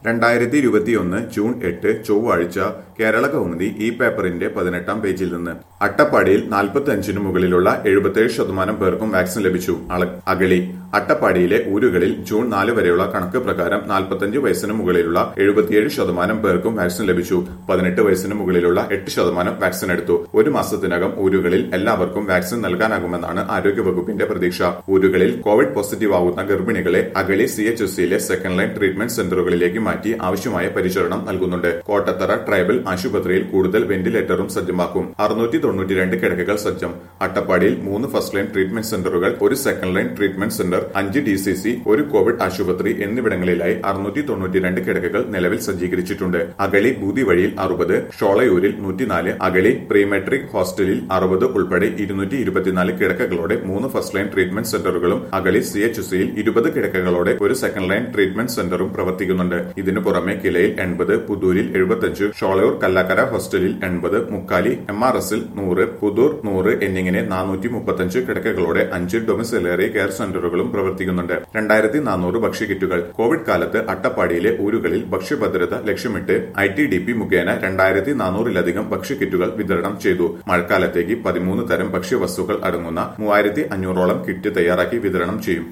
രണ്ടായിരത്തി ഇരുപത്തിയൊന്ന് ജൂൺ എട്ട് ചൊവ്വാഴ്ച കേരള കൗമുദി ഈ പേപ്പറിന്റെ പതിനെട്ടാം പേജിൽ നിന്ന് അട്ടപ്പാടിയിൽ നാൽപ്പത്തി അഞ്ചിനു മുകളിലുള്ള എഴുപത്തിയേഴ് ശതമാനം പേർക്കും വാക്സിൻ ലഭിച്ചു അള- അഗളി അട്ടപ്പാടിയിലെ ഊരുകളിൽ ജൂൺ നാല് വരെയുള്ള കണക്ക് പ്രകാരം നാൽപ്പത്തഞ്ച് വയസ്സിന് മുകളിലുള്ള എഴുപത്തിയേഴ് ശതമാനം പേർക്കും വാക്സിൻ ലഭിച്ചു പതിനെട്ട് വയസ്സിന് മുകളിലുള്ള എട്ട് ശതമാനം വാക്സിൻ എടുത്തു ഒരു മാസത്തിനകം ഊരുകളിൽ എല്ലാവർക്കും വാക്സിൻ നൽകാനാകുമെന്നാണ് ആരോഗ്യവകുപ്പിന്റെ പ്രതീക്ഷ ഊരുകളിൽ കോവിഡ് പോസിറ്റീവ് ആവുന്ന ഗർഭിണികളെ അഗളി സി എച്ച് എസ് സിയിലെ സെക്കൻഡ് ലൈൻ ട്രീറ്റ്മെന്റ് സെന്ററുകളിലേക്ക് മാറ്റി ആവശ്യമായ പരിചരണം നൽകുന്നുണ്ട് കോട്ടത്തറ ട്രൈബൽ ആശുപത്രിയിൽ കൂടുതൽ വെന്റിലേറ്ററും സജ്ജമാക്കും അറുന്നൂറ്റി തൊണ്ണൂറ്റിരണ്ട് കിടക്കകൾ സജ്ജം അട്ടപ്പാടിയിൽ മൂന്ന് ഫസ്റ്റ് ലൈൻ ട്രീറ്റ്മെന്റ് സെന്ററുകൾ ഒരു സെക്കൻഡ് ലൈൻ ട്രീറ്റ്മെന്റ് സെന്റർ അഞ്ച് ഡി സി സി ഒരു കോവിഡ് ആശുപത്രി എന്നിവിടങ്ങളിലായി അറുന്നൂറ്റി തൊണ്ണൂറ്റിരണ്ട് കിടക്കകൾ നിലവിൽ സജ്ജീകരിച്ചിട്ടുണ്ട് അഗളി ബൂതി വഴിയിൽ അറുപത് ഷോളയൂരിൽ നൂറ്റിനാല് അഗളി പ്രീമെട്രിക് ഹോസ്റ്റലിൽ അറുപത് ഉൾപ്പെടെ ഇരുന്നൂറ്റി ഇരുപത്തിനാല് കിടക്കകളോടെ മൂന്ന് ഫസ്റ്റ് ലൈൻ ട്രീറ്റ്മെന്റ് സെന്ററുകളും അഗളി സി എച്ച് സിയിൽ ഇരുപത് കിടക്കകളോടെ ഒരു സെക്കൻഡ് ലൈൻ ട്രീറ്റ്മെന്റ് സെന്ററും പ്രവർത്തിക്കുന്നുണ്ട് ഇതിനു പുറമെ കിലയിൽ എൺപത് പുതൂരിൽ എഴുപത്തിയഞ്ച് ഷോളയൂർ കല്ലാക്കര ഹോസ്റ്റലിൽ എൺപത് മുക്കാലി എം ആർ എസിൽ നൂറ് പുതൂർ നൂറ് എന്നിങ്ങനെ നാനൂറ്റി മുപ്പത്തഞ്ച് കിടക്കകളോടെ അഞ്ച് ഡൊമിസിലറി കെയർ സെന്ററുകളും പ്രവർത്തിക്കുന്നുണ്ട് രണ്ടായിരത്തി നാനൂറ് ഭക്ഷ്യക്കിറ്റുകൾ കോവിഡ് കാലത്ത് അട്ടപ്പാടിയിലെ ഊരുകളിൽ ഭക്ഷ്യഭദ്രത ലക്ഷ്യമിട്ട് ഐ ടി ഡി പി മുഖേന രണ്ടായിരത്തി നാനൂറിലധികം ഭക്ഷ്യക്കിറ്റുകൾ വിതരണം ചെയ്തു മഴക്കാലത്തേക്ക് പതിമൂന്ന് തരം ഭക്ഷ്യവസ്തുക്കൾ അടങ്ങുന്ന മൂവായിരത്തി അഞ്ഞൂറോളം കിറ്റ് തയ്യാറാക്കി വിതരണം ചെയ്യും